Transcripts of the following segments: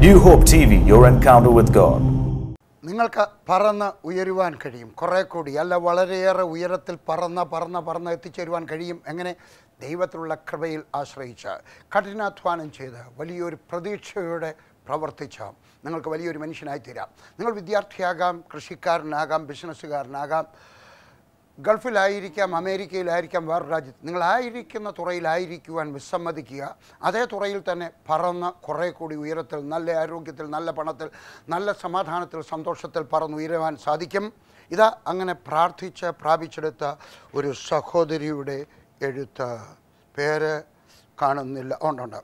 New Hope TV, your encounter with God. നിങ്ങൾക്ക് പറന്ന് ഉയരുവാൻ കഴിയും കുറേ കൂടി അല്ല വളരെയേറെ ഉയരത്തിൽ പറന്ന പറന്ന പറന്ന് എത്തിച്ചേരുവാൻ കഴിയും എങ്ങനെ ദൈവത്തിലുള്ള കൃപയിൽ ആശ്രയിച്ച് കഠിനാധ്വാനം ചെയ്ത് വലിയൊരു പ്രതീക്ഷയോടെ പ്രവർത്തിച്ച നിങ്ങൾക്ക് വലിയൊരു മനുഷ്യനായി തീരാം നിങ്ങൾ വിദ്യാർത്ഥിയാകാം കൃഷിക്കാരനാകാം ബിസിനസ്സുകാരനാകാം ഗൾഫിലായിരിക്കാം അമേരിക്കയിലായിരിക്കാം വേറെ രാജ്യത്ത് നിങ്ങളായിരിക്കുന്ന തുറയിലായിരിക്കുവാൻ വിസമ്മതിക്കുക അതേ തുറയിൽ തന്നെ പറന്ന് കുറേ കൂടി ഉയരത്തിൽ നല്ല ആരോഗ്യത്തിൽ നല്ല പണത്തിൽ നല്ല സമാധാനത്തിൽ സന്തോഷത്തിൽ പറന്നുയരുവാൻ സാധിക്കും ഇതാ അങ്ങനെ പ്രാർത്ഥിച്ച് പ്രാപിച്ചെടുത്ത ഒരു സഹോദരിയുടെ എഴുത്ത് പേര് കാണുന്നില്ല ഉണ്ടുണ്ട്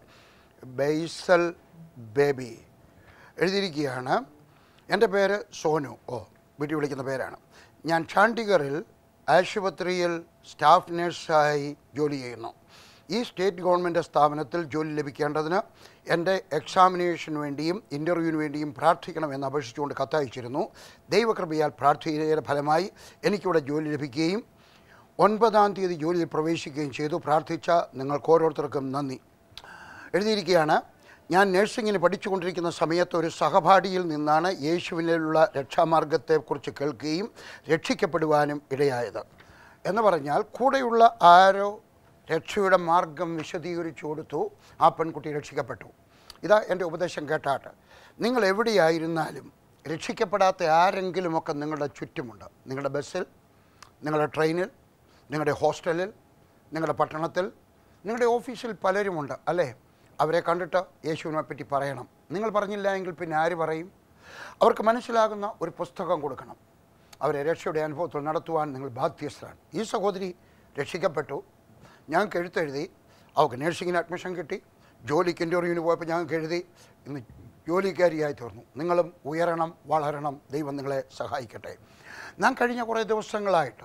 ബെയ്സൽ ബേബി എഴുതിയിരിക്കുകയാണ് എൻ്റെ പേര് സോനു ഓ വീട്ടിൽ വിളിക്കുന്ന പേരാണ് ഞാൻ ചാണ്ഡിഗറിൽ ആശുപത്രിയിൽ സ്റ്റാഫ് നഴ്സായി ജോലി ചെയ്യുന്നു ഈ സ്റ്റേറ്റ് ഗവൺമെൻറ് സ്ഥാപനത്തിൽ ജോലി ലഭിക്കേണ്ടതിന് എൻ്റെ എക്സാമിനേഷന് വേണ്ടിയും ഇൻ്റർവ്യൂവിന് വേണ്ടിയും പ്രാർത്ഥിക്കണമെന്ന് അപേക്ഷിച്ചുകൊണ്ട് കത്തയച്ചിരുന്നു ദൈവകൃപയാൽ പ്രാർത്ഥനയുടെ ഫലമായി എനിക്കിവിടെ ജോലി ലഭിക്കുകയും ഒൻപതാം തീയതി ജോലിയിൽ പ്രവേശിക്കുകയും ചെയ്തു പ്രാർത്ഥിച്ച നിങ്ങൾക്ക് ഓരോരുത്തർക്കും നന്ദി എഴുതിയിരിക്കുകയാണ് ഞാൻ നഴ്സിങ്ങിന് പഠിച്ചുകൊണ്ടിരിക്കുന്ന സമയത്ത് ഒരു സഹപാഠിയിൽ നിന്നാണ് യേശുവിനുള്ള രക്ഷാമാർഗത്തെക്കുറിച്ച് കേൾക്കുകയും രക്ഷിക്കപ്പെടുവാനും ഇടയായത് എന്ന് പറഞ്ഞാൽ കൂടെയുള്ള ആരോ രക്ഷയുടെ മാർഗം വിശദീകരിച്ചു കൊടുത്തു ആ പെൺകുട്ടി രക്ഷിക്കപ്പെട്ടു ഇതാ എൻ്റെ ഉപദേശം കേട്ടാട്ട് നിങ്ങൾ എവിടെയായിരുന്നാലും രക്ഷിക്കപ്പെടാത്ത ആരെങ്കിലുമൊക്കെ നിങ്ങളുടെ ചുറ്റുമുണ്ട് നിങ്ങളുടെ ബസ്സിൽ നിങ്ങളുടെ ട്രെയിനിൽ നിങ്ങളുടെ ഹോസ്റ്റലിൽ നിങ്ങളുടെ പട്ടണത്തിൽ നിങ്ങളുടെ ഓഫീസിൽ പലരുമുണ്ട് അല്ലേ അവരെ കണ്ടിട്ട് യേശുവിനെ പറ്റി പറയണം നിങ്ങൾ പറഞ്ഞില്ല എങ്കിൽ പിന്നെ ആര് പറയും അവർക്ക് മനസ്സിലാകുന്ന ഒരു പുസ്തകം കൊടുക്കണം അവരെ രക്ഷയുടെ അനുഭവത്തിൽ നടത്തുവാൻ നിങ്ങൾ ബാധ്യസ്ഥരാണ് ഈ സഹോദരി രക്ഷിക്കപ്പെട്ടു ഞങ്ങൾക്ക് എഴുത്തെഴുതി അവർക്ക് നേഴ്സിങ്ങിന് അഡ്മിഷൻ കിട്ടി ജോലിക്ക് ഇൻ്റർവ്യൂവിന് പോയപ്പോൾ ഞങ്ങൾക്ക് എഴുതി ഇന്ന് ജോലിക്കാരിയായി തീർന്നു നിങ്ങളും ഉയരണം വളരണം ദൈവം നിങ്ങളെ സഹായിക്കട്ടെ ഞാൻ കഴിഞ്ഞ കുറേ ദിവസങ്ങളായിട്ട്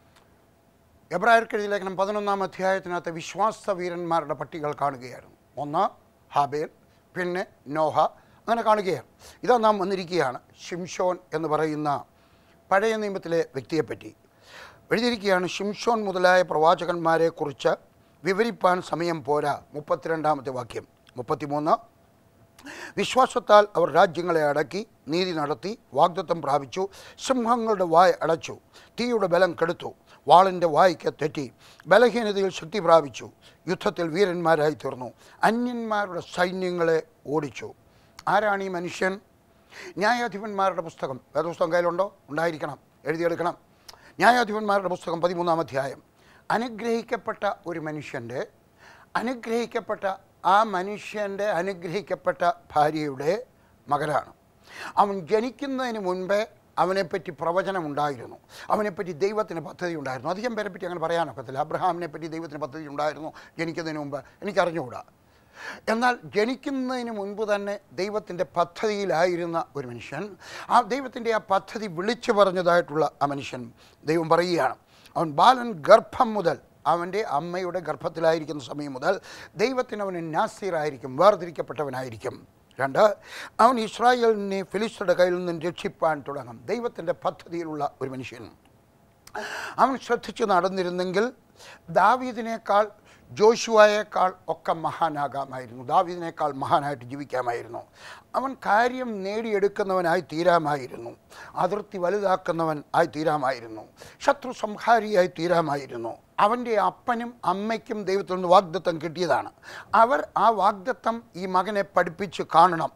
എബ്രായർക്കെഴുതിയ ലേഖനം പതിനൊന്നാം അധ്യായത്തിനകത്ത് വിശ്വാസ വീരന്മാരുടെ പട്ടികൾ കാണുകയായിരുന്നു ഒന്ന് ഹാബേൽ പിന്നെ നോഹ അങ്ങനെ കാണുകയാണ് ഇതാ നാം വന്നിരിക്കുകയാണ് ഷിംഷോൻ എന്ന് പറയുന്ന പഴയ നിയമത്തിലെ വ്യക്തിയെപ്പറ്റി എഴുതിയിരിക്കുകയാണ് ഷിംഷോൻ മുതലായ പ്രവാചകന്മാരെക്കുറിച്ച് വിവരിപ്പാൻ സമയം പോരാ മുപ്പത്തിരണ്ടാമത്തെ വാക്യം മുപ്പത്തിമൂന്ന് വിശ്വാസത്താൽ അവർ രാജ്യങ്ങളെ അടക്കി നീതി നടത്തി വാഗ്ദത്തം പ്രാപിച്ചു സിംഹങ്ങളുടെ വായ അടച്ചു തീയുടെ ബലം കെടുത്തു വാളിൻ്റെ വായ്ക്ക് തെറ്റി ബലഹീനതയിൽ ശക്തി പ്രാപിച്ചു യുദ്ധത്തിൽ വീരന്മാരായി തീർന്നു അന്യന്മാരുടെ സൈന്യങ്ങളെ ഓടിച്ചു ആരാണ് ഈ മനുഷ്യൻ ന്യായാധിപന്മാരുടെ പുസ്തകം വേദപുസ്തകം കയ്യിലുണ്ടോ ഉണ്ടായിരിക്കണം എഴുതിയെടുക്കണം ന്യായാധിപന്മാരുടെ പുസ്തകം പതിമൂന്നാം അധ്യായം അനുഗ്രഹിക്കപ്പെട്ട ഒരു മനുഷ്യൻ്റെ അനുഗ്രഹിക്കപ്പെട്ട ആ മനുഷ്യൻ്റെ അനുഗ്രഹിക്കപ്പെട്ട ഭാര്യയുടെ മകനാണ് അവൻ ജനിക്കുന്നതിന് മുൻപേ അവനെപ്പറ്റി പ്രവചനമുണ്ടായിരുന്നു അവനെപ്പറ്റി ദൈവത്തിന് പദ്ധതി ഉണ്ടായിരുന്നു അധികം പേരെ പറ്റി അങ്ങനെ പറയാനൊക്കത്തില്ല അബ്രഹാമിനെ പറ്റി ദൈവത്തിന് പദ്ധതി ഉണ്ടായിരുന്നു ജനിക്കുന്നതിന് മുമ്പ് എനിക്കറിഞ്ഞുകൂടാ എന്നാൽ ജനിക്കുന്നതിന് മുൻപ് തന്നെ ദൈവത്തിൻ്റെ പദ്ധതിയിലായിരുന്ന ഒരു മനുഷ്യൻ ആ ദൈവത്തിൻ്റെ ആ പദ്ധതി വിളിച്ചു പറഞ്ഞതായിട്ടുള്ള ആ മനുഷ്യൻ ദൈവം പറയുകയാണ് അവൻ ബാലൻ ഗർഭം മുതൽ അവൻ്റെ അമ്മയുടെ ഗർഭത്തിലായിരിക്കുന്ന സമയം മുതൽ ദൈവത്തിന് അവന് നാസീറായിരിക്കും വേർതിരിക്കപ്പെട്ടവനായിരിക്കും രണ്ട് അവൻ ഇസ്രായേലിനെ ഫിലിസ്തരുടെ കയ്യിൽ നിന്നും രക്ഷിപ്പാൻ തുടങ്ങും ദൈവത്തിൻ്റെ പദ്ധതിയിലുള്ള ഒരു മനുഷ്യൻ അവൻ ശ്രദ്ധിച്ച് നടന്നിരുന്നെങ്കിൽ ദാവീദിനേക്കാൾ ജോഷുവായേക്കാൾ ഒക്കെ മഹാനാകാമായിരുന്നു ദാവീദിനേക്കാൾ മഹാനായിട്ട് ജീവിക്കാമായിരുന്നു അവൻ കാര്യം നേടിയെടുക്കുന്നവനായി തീരാമായിരുന്നു അതിർത്തി വലുതാക്കുന്നവൻ ആയി തീരാമായിരുന്നു ശത്രു സംഹാരിയായി തീരാമായിരുന്നു അവൻ്റെ അപ്പനും അമ്മയ്ക്കും ദൈവത്തിൽ നിന്ന് വാഗ്ദത്തം കിട്ടിയതാണ് അവർ ആ വാഗ്ദത്തം ഈ മകനെ പഠിപ്പിച്ച് കാണണം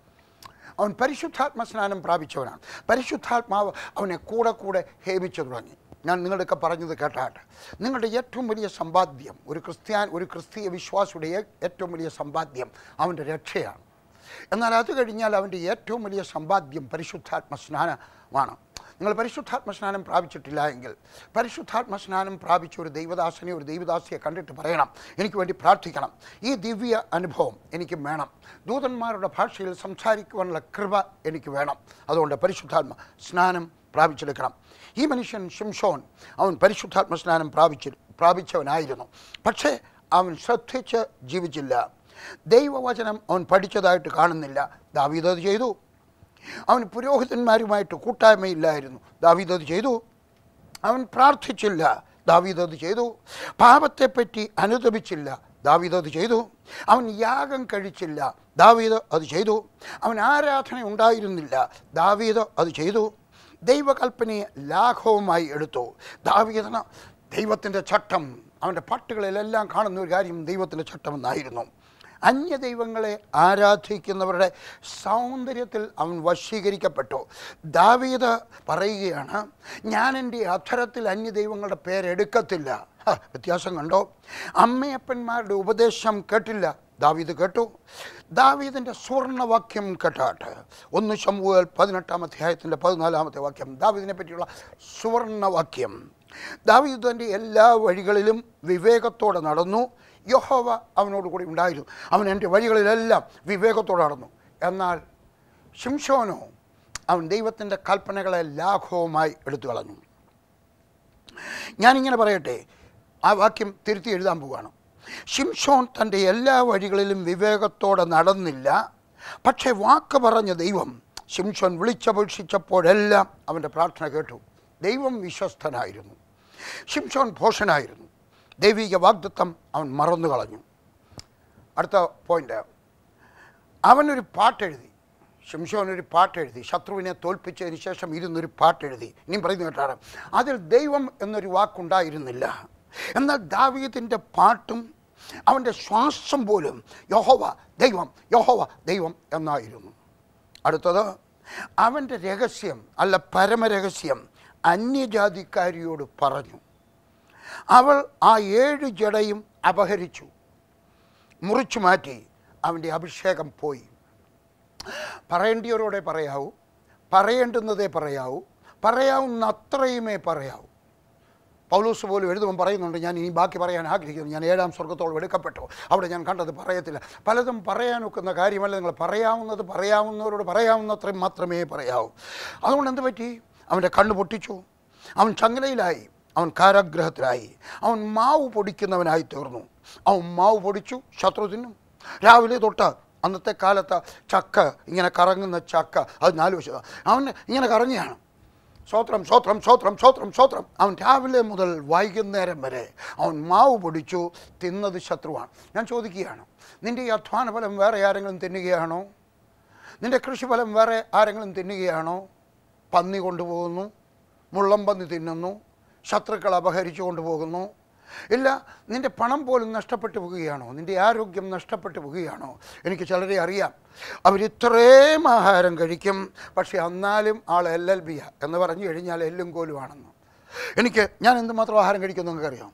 അവൻ പരിശുദ്ധാത്മ സ്നാനം പ്രാപിച്ചവനാണ് പരിശുദ്ധാത്മാവ് അവനെ കൂടെ കൂടെ ഹേമിച്ചു തുടങ്ങി ഞാൻ നിങ്ങളുടെയൊക്കെ പറഞ്ഞത് കേട്ടാട്ടെ നിങ്ങളുടെ ഏറ്റവും വലിയ സമ്പാദ്യം ഒരു ക്രിസ്ത്യാൻ ഒരു ക്രിസ്തീയ വിശ്വാസിയുടെ ഏ- ഏറ്റവും വലിയ സമ്പാദ്യം അവൻ്റെ രക്ഷയാണ് എന്നാൽ അത് കഴിഞ്ഞാൽ അവൻ്റെ ഏറ്റവും വലിയ സമ്പാദ്യം പരിശുദ്ധാത്മ സ്നാനമാണ് നിങ്ങൾ പരിശുദ്ധാത്മ സ്നാനം പ്രാപിച്ചിട്ടില്ല എങ്കിൽ പരിശുദ്ധാത്മ സ്നാനം പ്രാപിച്ച ഒരു ദൈവദാസനെ ഒരു ദൈവദാസിയെ കണ്ടിട്ട് പറയണം എനിക്ക് വേണ്ടി പ്രാർത്ഥിക്കണം ഈ ദിവ്യ അനുഭവം എനിക്ക് വേണം ദൂതന്മാരുടെ ഭാഷയിൽ സംസാരിക്കുവാനുള്ള കൃപ എനിക്ക് വേണം അതുകൊണ്ട് പരിശുദ്ധാത്മ സ്നാനം പ്രാപിച്ചെടുക്കണം ഈ മനുഷ്യൻ ഷിംഷോൻ അവൻ പരിശുദ്ധാത്മ സ്നാനം പ്രാപിച്ച് പ്രാപിച്ചവനായിരുന്നു പക്ഷേ അവൻ ശ്രദ്ധിച്ച് ജീവിച്ചില്ല ദൈവവചനം അവൻ പഠിച്ചതായിട്ട് കാണുന്നില്ല ദാവീദ് അത് ചെയ്തു അവൻ പുരോഹിതന്മാരുമായിട്ട് കൂട്ടായ്മയില്ലായിരുന്നു ദാവീദ് അത് ചെയ്തു അവൻ പ്രാർത്ഥിച്ചില്ല ദാവീദ് അത് ചെയ്തു പാപത്തെപ്പറ്റി അനുദപിച്ചില്ല ദാവീദ് അത് ചെയ്തു അവൻ യാഗം കഴിച്ചില്ല ദാവീദ് അത് ചെയ്തു അവൻ ആരാധന ഉണ്ടായിരുന്നില്ല ദാവീദ് അത് ചെയ്തു ദൈവകൽപ്പനയെ ലാഘവമായി എടുത്തു ദാവീദന ദൈവത്തിൻ്റെ ചട്ടം അവൻ്റെ പാട്ടുകളിലെല്ലാം കാണുന്ന ഒരു കാര്യം ദൈവത്തിൻ്റെ ചട്ടമെന്നായിരുന്നു അന്യദൈവങ്ങളെ ആരാധിക്കുന്നവരുടെ സൗന്ദര്യത്തിൽ അവൻ വശീകരിക്കപ്പെട്ടു ദാവീദ് പറയുകയാണ് ഞാൻ എൻ്റെ അധരത്തിൽ അന്യദൈവങ്ങളുടെ പേരെടുക്കത്തില്ല ഹ, വ്യത്യാസം കണ്ടോ അമ്മയപ്പന്മാരുടെ ഉപദേശം കേട്ടില്ല ദാവീദ് കേട്ടു ദാവീദിൻ്റെ സുവർണവാക്യം കേട്ടാട്ട് ഒന്ന് ശമ്പുവൽ പതിനെട്ടാം അധ്യായത്തിൻ്റെ പതിനാലാമത്തെ വാക്യം ദാവീദിനെ പറ്റിയുള്ള സുവർണവാക്യം ദാവീദ് തൻ്റെ എല്ലാ വഴികളിലും വിവേകത്തോടെ നടന്നു യഹോവ അവനോട് കൂടി ഉണ്ടായിരുന്നു അവൻ എൻ്റെ വഴികളിലെല്ലാം വിവേകത്തോടെ നടന്നു എന്നാൽ ശിംഷോനോ അവൻ ദൈവത്തിൻ്റെ കൽപ്പനകളെ ലാഘവമായി എടുത്തു കളഞ്ഞു ഞാനിങ്ങനെ പറയട്ടെ ആ വാക്യം തിരുത്തി എഴുതാൻ പോവുകയാണ് ഷിംഷോൻ തൻ്റെ എല്ലാ വഴികളിലും വിവേകത്തോടെ നടന്നില്ല പക്ഷേ വാക്ക് പറഞ്ഞ ദൈവം ഷിംഷോൻ വിളിച്ചപേക്ഷിച്ചപ്പോഴെല്ലാം അവൻ്റെ പ്രാർത്ഥന കേട്ടു ദൈവം വിശ്വസ്തനായിരുന്നു ഷിംഷോൻ ഭോഷനായിരുന്നു ദൈവിക വാഗ്ദത്വം അവൻ മറന്നു കളഞ്ഞു അടുത്ത പോയിന്റ് അവനൊരു പാട്ടെഴുതി ഷിംഷോൻ ഒരു പാട്ടെഴുതി ശത്രുവിനെ തോൽപ്പിച്ചതിന് ശേഷം ഇരുന്നൊരു പാട്ടെഴുതി ഇനിയും പറയുന്നു കേട്ടാണ് അതിൽ ദൈവം എന്നൊരു വാക്കുണ്ടായിരുന്നില്ല എന്നാൽ ദാവീദിൻ്റെ പാട്ടും അവൻ്റെ ശ്വാസം പോലും യഹോവ ദൈവം യഹോവ ദൈവം എന്നായിരുന്നു അടുത്തത് അവൻ്റെ രഹസ്യം അല്ല പരമരഹസ്യം അന്യജാതിക്കാരിയോട് പറഞ്ഞു അവൾ ആ ഏഴ് ജടയും അപഹരിച്ചു മുറിച്ചു മാറ്റി അവൻ്റെ അഭിഷേകം പോയി പറയേണ്ടിയവരോടെ പറയാവൂ പറയേണ്ടുന്നതേ പറയാവൂ പറയാവുന്ന അത്രയുമേ പറയാവൂ പൗലൂസ് പോലും എഴുതുമ്പോൾ പറയുന്നുണ്ട് ഞാൻ ഇനി ബാക്കി പറയാൻ ആഗ്രഹിക്കുന്നു ഞാൻ ഏഴാം സ്വർഗത്തോളം എടുക്കപ്പെട്ടു അവിടെ ഞാൻ കണ്ടത് പറയത്തില്ല പലതും പറയാനൊക്കുന്ന കാര്യമല്ല നിങ്ങൾ പറയാവുന്നത് പറയാവുന്നവരോട് പറയാവുന്നത്രയും മാത്രമേ പറയാവൂ അതുകൊണ്ട് എന്ത് പറ്റി അവൻ്റെ കണ്ണ് പൊട്ടിച്ചു അവൻ ചങ്ങലയിലായി അവൻ കാരാഗ്രഹത്തിലായി അവൻ മാവ് പൊടിക്കുന്നവനായി തീർന്നു അവൻ മാവ് പൊടിച്ചു ശത്രു തിന്നും രാവിലെ തൊട്ട് അന്നത്തെ കാലത്ത് ചക്ക ഇങ്ങനെ കറങ്ങുന്ന ചക്ക അത് നാല് വശം അവൻ ഇങ്ങനെ കറങ്ങിയാണ് സ്വോത്രം സ്വോത്രം സ്വോത്രം സ്വോത്രം സ്വോത്രം അവൻ രാവിലെ മുതൽ വൈകുന്നേരം വരെ അവൻ മാവ് പൊടിച്ചു തിന്നത് ശത്രുവാണ് ഞാൻ ചോദിക്കുകയാണ് നിൻ്റെ ഈ അധ്വാന ഫലം വേറെ ആരെങ്കിലും തിന്നുകയാണോ നിൻ്റെ കൃഷിഫലം വേറെ ആരെങ്കിലും തിന്നുകയാണോ പന്നി കൊണ്ടുപോകുന്നു മുള്ളം പന്നി തിന്നുന്നു ശത്രുക്കൾ അപഹരിച്ചു കൊണ്ടുപോകുന്നു ഇല്ല നിൻ്റെ പണം പോലും നഷ്ടപ്പെട്ടു പോവുകയാണോ നിൻ്റെ ആരോഗ്യം നഷ്ടപ്പെട്ടു പോവുകയാണോ എനിക്ക് ചിലരെ അറിയാം അവരിത്രയും ആഹാരം കഴിക്കും പക്ഷേ എന്നാലും ആൾ എൽ എൽ ബിയ എന്ന് പറഞ്ഞു കഴിഞ്ഞാൽ എല്ലും കോലുമാണെന്ന് എനിക്ക് ഞാൻ എന്തുമാത്രം ആഹാരം കഴിക്കുമെന്ന് നിങ്ങൾക്കറിയാം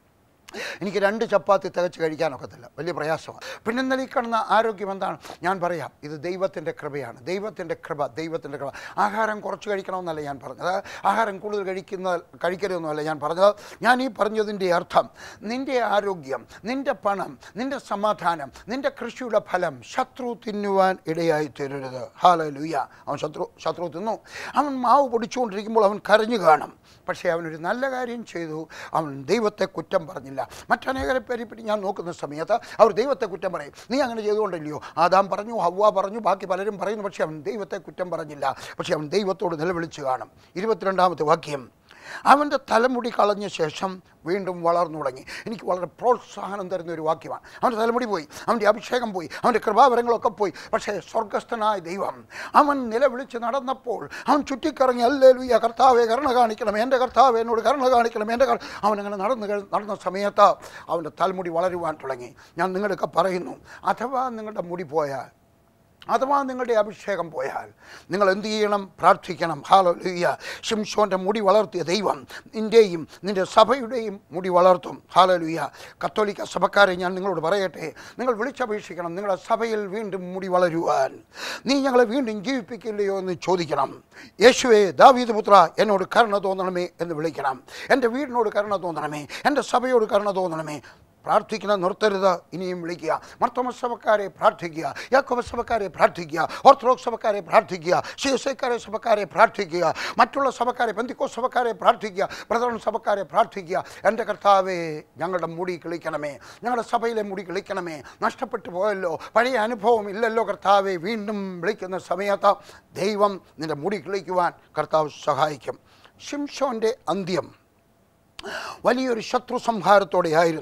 എനിക്ക് രണ്ട് ചപ്പാത്തി തികച്ച് കഴിക്കാനൊക്കത്തില്ല വലിയ പ്രയാസമാണ് പിന്നെ ഇന്നലെ ഈ കാണുന്ന ആരോഗ്യം എന്താണ് ഞാൻ പറയാം ഇത് ദൈവത്തിൻ്റെ കൃപയാണ് ദൈവത്തിൻ്റെ കൃപ ദൈവത്തിൻ്റെ കൃപ ആഹാരം കുറച്ച് കഴിക്കണമെന്നല്ല ഞാൻ പറഞ്ഞത് ആഹാരം കൂടുതൽ കഴിക്കുന്ന കഴിക്കരുതെന്നല്ല ഞാൻ പറഞ്ഞത് ഞാൻ ഈ പറഞ്ഞതിൻ്റെ അർത്ഥം നിൻ്റെ ആരോഗ്യം നിൻ്റെ പണം നിൻ്റെ സമാധാനം നിൻ്റെ കൃഷിയുടെ ഫലം ശത്രു തിന്നുവാൻ ഇടയായി തരരുത് ഹാല ലുയ്യ അവൻ ശത്രു ശത്രു തിന്നു അവൻ മാവ് പൊടിച്ചുകൊണ്ടിരിക്കുമ്പോൾ അവൻ കരഞ്ഞു കാണും പക്ഷേ അവനൊരു നല്ല കാര്യം ചെയ്തു അവൻ ദൈവത്തെ കുറ്റം പറഞ്ഞില്ല മറ്റനേകരെ പേരെ പറ്റി ഞാൻ നോക്കുന്ന സമയത്ത് അവർ ദൈവത്തെ കുറ്റം പറയും നീ അങ്ങനെ ചെയ്തുകൊണ്ടല്ലയോ ആദാം പറഞ്ഞു ഹവ്വ പറഞ്ഞു ബാക്കി പലരും പറയുന്നു പക്ഷേ അവൻ ദൈവത്തെ കുറ്റം പറഞ്ഞില്ല പക്ഷേ അവൻ ദൈവത്തോട് നിലവിളിച്ച് കാണും ഇരുപത്തിരണ്ടാമത്തെ വാക്യം അവൻ്റെ തലമുടി കളഞ്ഞ ശേഷം വീണ്ടും വളർന്നു തുടങ്ങി എനിക്ക് വളരെ പ്രോത്സാഹനം തരുന്ന ഒരു വാക്യമാണ് അവൻ്റെ തലമുടി പോയി അവൻ്റെ അഭിഷേകം പോയി അവൻ്റെ കൃപാവരങ്ങളൊക്കെ പോയി പക്ഷേ സ്വർഗസ്ഥനായ ദൈവം അവൻ നിലവിളിച്ച് നടന്നപ്പോൾ അവൻ ചുറ്റിക്കറങ്ങി അല്ലേലുയ്യ കർത്താവെ കരുണ കാണിക്കണം എൻ്റെ കർത്താവ് എന്നോട് കരുണ കാണിക്കണം എൻ്റെ കർ അവനങ്ങനെ നടന്ന് കഴി- നടന്ന സമയത്ത് അവൻ്റെ തലമുടി വളരുവാൻ തുടങ്ങി ഞാൻ നിങ്ങളൊക്കെ പറയുന്നു അഥവാ നിങ്ങളുടെ മുടി പോയാൽ അഥവാ നിങ്ങളുടെ അഭിഷേകം പോയാൽ നിങ്ങൾ എന്ത് ചെയ്യണം പ്രാർത്ഥിക്കണം ഹാലലുയ്യ ഷിംഷോൻ്റെ മുടി വളർത്തിയ ദൈവം നിൻ്റെയും നിൻ്റെ സഭയുടെയും മുടി വളർത്തും ഹാലലുയ്യ കത്തോലിക്ക സഭക്കാരെ ഞാൻ നിങ്ങളോട് പറയട്ടെ നിങ്ങൾ വിളിച്ചപേക്ഷിക്കണം നിങ്ങളുടെ സഭയിൽ വീണ്ടും മുടി വളരുവാൻ നീ ഞങ്ങളെ വീണ്ടും ജീവിപ്പിക്കില്ലയോ എന്ന് ചോദിക്കണം യേശുവേ ദാവീദ് പുത്ര എന്നോട് കരുണ തോന്നണമേ എന്ന് വിളിക്കണം എൻ്റെ വീടിനോട് കരുണ തോന്നണമേ എൻ്റെ സഭയോട് കരുണ തോന്നണമേ പ്രാർത്ഥിക്കണം നിർത്തരുത് ഇനിയും വിളിക്കുക മർത്തോമ സഭക്കാരെ പ്രാർത്ഥിക്കുക യാക്കോബ സഭക്കാരെ പ്രാർത്ഥിക്കുക ഓർത്തഡോക്സ് സഭക്കാരെ പ്രാർത്ഥിക്കുക സി എസ് ഐക്കാരെ സഭക്കാരെ പ്രാർത്ഥിക്കുക മറ്റുള്ള സഭക്കാരെ ബന്ധിക്കോ സഭക്കാരെ പ്രാർത്ഥിക്കുക പ്രധാന സഭക്കാരെ പ്രാർത്ഥിക്കുക എൻ്റെ കർത്താവേ ഞങ്ങളുടെ മുടി കിളിക്കണമേ ഞങ്ങളുടെ സഭയിലെ മുടി കിളിക്കണമേ നഷ്ടപ്പെട്ടു പോയല്ലോ പഴയ അനുഭവം ഇല്ലല്ലോ കർത്താവെ വീണ്ടും വിളിക്കുന്ന സമയത്ത് ദൈവം നിൻ്റെ മുടി കിളിക്കുവാൻ കർത്താവ് സഹായിക്കും ഷിംഷോൻ്റെ അന്ത്യം വലിയൊരു ശത്രു സംഹാരത്തോടെയായിരുന്നു